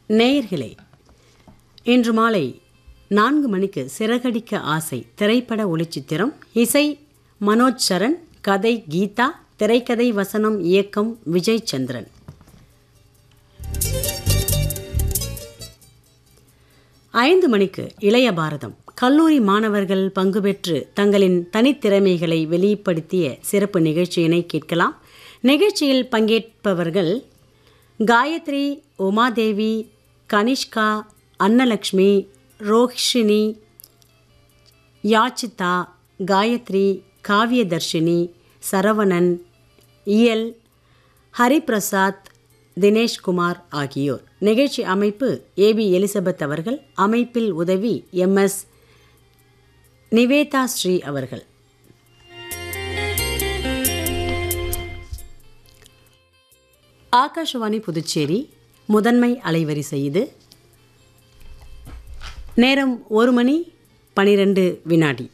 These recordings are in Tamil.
நேயர்களே இன்று மாலை நான்கு மணிக்கு சிறகடிக்க ஆசை திரைப்பட ஒளிச்சித்திரம் இசை மனோஜ் சரண் கதை கீதா திரைக்கதை வசனம் இயக்கம் விஜய் சந்திரன் ஐந்து மணிக்கு இளைய பாரதம் கல்லூரி மாணவர்கள் பங்கு பெற்று தங்களின் தனித்திறமைகளை வெளிப்படுத்திய சிறப்பு நிகழ்ச்சியினை கேட்கலாம் நிகழ்ச்சியில் பங்கேற்பவர்கள் காயத்ரி உமாதேவி கனிஷ்கா அன்னலக்ஷ்மி ரோஹிஷினி யாச்சிதா காயத்ரி காவியதர்ஷினி சரவணன் இயல் ஹரிபிரசாத் தினேஷ்குமார் ஆகியோர் நிகழ்ச்சி அமைப்பு ஏபி எலிசபெத் அவர்கள் அமைப்பில் உதவி எம்எஸ் நிவேதா ஸ்ரீ அவர்கள் ஆகாஷவாணி புதுச்சேரி முதன்மை அலைவரிசை இது நேரம் ஒரு மணி பனிரெண்டு வினாடி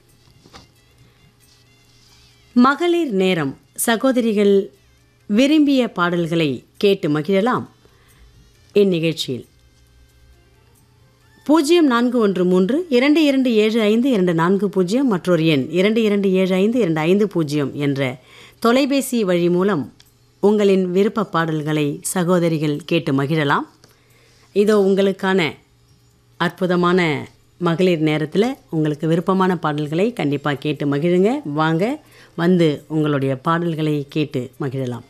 மகளிர் நேரம் சகோதரிகள் விரும்பிய பாடல்களை கேட்டு மகிழலாம் இந்நிகழ்ச்சியில் பூஜ்ஜியம் நான்கு ஒன்று மூன்று இரண்டு இரண்டு ஏழு ஐந்து இரண்டு நான்கு பூஜ்ஜியம் மற்றொரு எண் இரண்டு இரண்டு ஏழு ஐந்து இரண்டு ஐந்து பூஜ்ஜியம் என்ற தொலைபேசி வழி மூலம் உங்களின் விருப்ப பாடல்களை சகோதரிகள் கேட்டு மகிழலாம் இதோ உங்களுக்கான அற்புதமான மகளிர் நேரத்தில் உங்களுக்கு விருப்பமான பாடல்களை கண்டிப்பாக கேட்டு மகிழுங்க வாங்க வந்து உங்களுடைய பாடல்களை கேட்டு மகிழலாம்